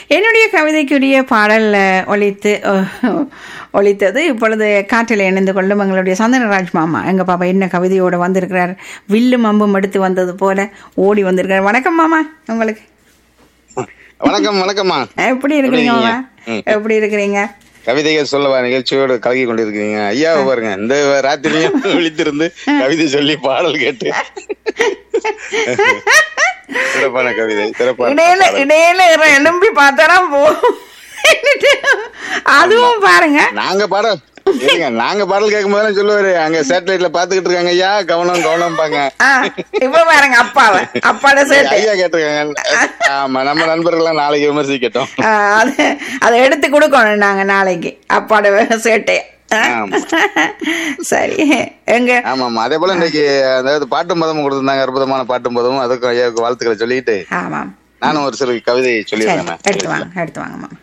என்னுடைய கவிதைக்குரிய பாடல் அஹ், ஒலித்து அஹ், ஒலித்தது இப்பொழுது காற்றில் இணைந்து கொள்ளும் எங்களுடைய சந்தனராஜ் மாமா எங்க பாப்பா என்ன கவிதையோட வந்திருக்கிறார் வில்லும் அம்பும் எடுத்து வந்தது போல ஓடி வந்திருக்கிறார் வணக்கம் மாமா உங்களுக்கு வணக்கம் வணக்கம்மா எப்படி இருக்கிறீங்க மாமா ம். எப்படி இருக்கிறீங்க கவிதைகள் சொல்லவா நிகழ்ச்சியோடு கலகி கொண்டிருக்கீங்க ஐயாவை பாருங்க இந்த ராத்திரியும் விழித்திருந்து கவிதை சொல்லி பாடல் கேட்டு சிறப்பான கவிதை சிறப்பான இடையில பாடல். இடையில இற- எழும்பி பார்த்தாரா போ அதுவும் பாருங்க நாங்க பாடல் இருங்க நாங்க பாடல் கேட்கும் போதெல்லாம் சொல்லுவாரு அங்க சேட்டலைட்ல பாத்துக்கிட்டு இருக்காங்க ஐயா கவனம் கவனம் பாங்க ஆ, இப்ப பாருங்க அப்பாவை அப்பாட சேர்த்து ஐயா கேட்டிருக்காங்க ஆமா நம்ம நண்பர்கள் எல்லாம் நாளைக்கு விமர்சிக்கட்டும் ஆ, அது அதை எடுத்து கொடுக்கணும் நாங்க நாளைக்கு அப்பாட சேட்டைய ஆ? ஆமா. சரி எங்க ஆமா ஆமா அதே போல இன்னைக்கு அதாவது பாட்டும் பதமும் கொடுத்திருந்தாங்க அற்புதமான பாட்டும் பதமும் அதுக்கும் ஐயாவுக்கு வாழ்த்துக்களை சொல்லிட்டு ஆமாம் நானும் ஒரு சில கவிதை சரி சொல்லிடுறேன் எடுத்து வாங்க எடுத்து வாங்க மாமா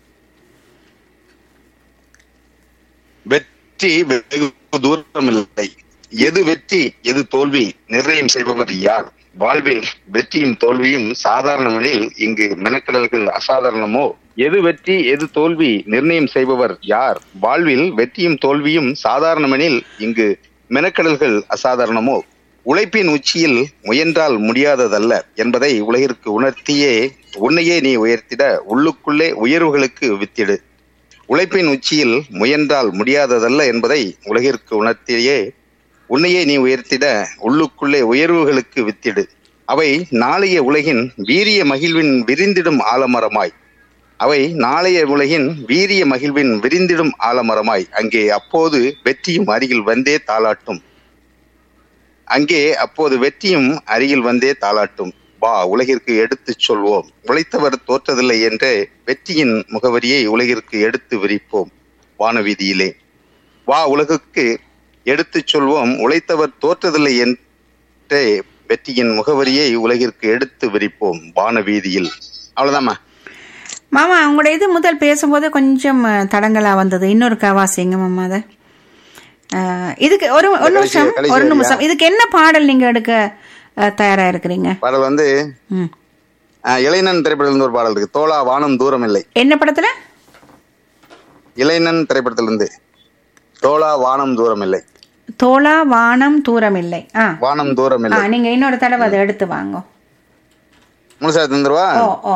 வெற்றி வெகு தூரம் இல்லை எது வெற்றி எது தோல்வி நிர்ணயம் செய்பவர் யார் வாழ்வில் வெற்றியும் தோல்வியும் சாதாரணமெனில் இங்கு மெனக்கடல்கள் அசாதாரணமோ எது வெற்றி எது தோல்வி நிர்ணயம் செய்பவர் யார் வாழ்வில் வெற்றியும் தோல்வியும் சாதாரணமெனில் இங்கு மெனக்கடல்கள் அசாதாரணமோ உழைப்பின் உச்சியில் முயன்றால் முடியாததல்ல என்பதை உலகிற்கு உணர்த்தியே உன்னையே நீ உயர்த்திட உள்ளுக்குள்ளே உயர்வுகளுக்கு வித்திடு உழைப்பின் உச்சியில் முயன்றால் முடியாததல்ல என்பதை உலகிற்கு உணர்த்தியே உன்னையே நீ உயர்த்திட உள்ளுக்குள்ளே உயர்வுகளுக்கு வித்திடு அவை நாளைய உலகின் வீரிய மகிழ்வின் விரிந்திடும் ஆலமரமாய் அவை நாளைய உலகின் வீரிய மகிழ்வின் விரிந்திடும் ஆலமரமாய் அங்கே அப்போது வெற்றியும் அருகில் வந்தே தாளாட்டும் அங்கே அப்போது வெற்றியும் அருகில் வந்தே தாளாட்டும் வா உலகிற்கு எடுத்துச் சொல்வோம் உழைத்தவர் தோற்றதில்லை என்ற வெற்றியின் முகவரியை உலகிற்கு எடுத்து விரிப்போம் வானவீதியிலே வா உலகுக்கு எடுத்துச் சொல்வோம் உழைத்தவர் தோற்றதில்லை என்ற வெற்றியின் முகவரியை உலகிற்கு எடுத்து விரிப்போம் வானவீதியில் அவ்வளவுதாம்மா மாமா உங்களோட இது முதல் பேசும்போது கொஞ்சம் அஹ், தடங்கலா வந்தது இன்னொரு கவாசிங்க மாமா அதை அஹ், இதுக்கு ஒரு ஒரு கடைசி- நிமிஷம் கடைசி ஒரு வரியா? நிமிஷம் இதுக்கு என்ன பாடல் நீங்க எடுக்க அஹ், தயாரா இருக்கிறீங்க பாடல் வந்து ம். அஹ், இளைஞன் திரைப்படத்துல ஒரு பாடல் இருக்கு தோளா வானம் தூரம் இல்லை என்ன படத்துல இளைஞன் திரைப்படத்திலிருந்து தோளா வானம் தூரம் இல்லை தோளா வானம் தூரம் இல்லை ஆ வானம் தூரம் ஆ இல்லை நீங்க இன்னொரு தடவை அதை எடுத்து வாங்க முழுசா தந்துருவா ஓ ஓ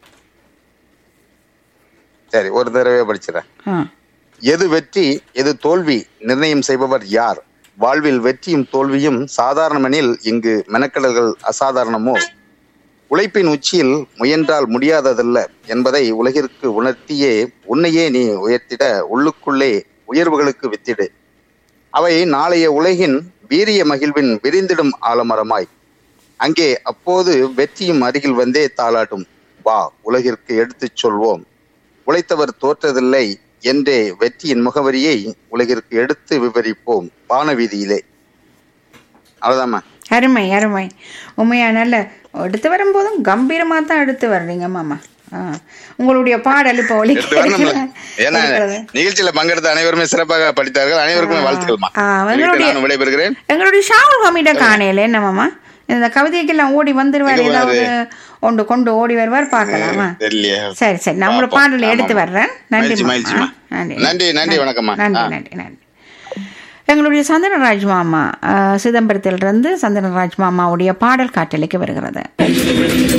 சரி ஒரு தடவை படிச்சிடறேன் ஆ எது வெற்றி எது தோல்வி நிர்ணயம் செய்பவர் யார் வாழ்வில் வெற்றியும் தோல்வியும் சாதாரணமெனில் இங்கு மெனக்கடல்கள் அசாதாரணமோ உழைப்பின் உச்சியில் முயன்றால் முடியாததல்ல என்பதை உலகிற்கு உணர்த்தியே உன்னையே நீ உயர்த்திட உள்ளுக்குள்ளே உயர்வுகளுக்கு வித்திடு அவை நாளைய உலகின் வீரிய மகிழ்வின் விரிந்திடும் ஆலமரமாய் அங்கே அப்போது வெற்றியும் அருகில் வந்தே தாளாட்டும் வா உலகிற்கு எடுத்துச் சொல்வோம் உழைத்தவர் தோற்றதில்லை என்றே வெற்றியின் முகவரியை உலகிற்கு எடுத்து விவரிப்போம் வானவீதியிலே அவ்வளவுதாம்மா அருமை அருமை உண்மையா நல்ல எடுத்து வரும்போதும் கம்பீரமா தான் எடுத்து வர்றீங்க மாமா ஆ. உங்களுடைய பாடல் இப்போ எடுத்து வரணும்ல ஏன்னா ஒலிக்கிறது நிகழ்ச்சியில பங்கெடுத்த அனைவருமே சிறப்பாக படித்தார்கள் அனைவருக்குமே வாழ்த்துக்கள்மா ஆ, சொல்லிட்டு எங்களுடைய- நான் விடைபெறுகிறேன் எங்களுடைய ஷாவுல் ஹமீட காணையில என்ன மாமா இந்த கவிதைக்கெல்லாம் ஓடி வந்துருவார் எங்க ஏதாவது ஒன்று கொண்டு ஓடி வருவார் பார்க்கலாமா தெரியலையே சரி சரி நான் உங்களோட பார்ப்போம். பாடலை எடுத்து ஆமாம். வர்றேன் நன்றி மகிழ்ச்சி, மாமா. மகிழ்ச்சிம்மா. நன்றி, நன்றி, வணக்கம்மா. நன்றி ஆ. நன்றி நன்றி எங்களுடைய சந்தனராஜ் மாமா அஹ், சிதம்பரத்திலிருந்து சந்தனராஜ் மாமாவுடைய பாடல் காட்டலிக்கு வருகிறது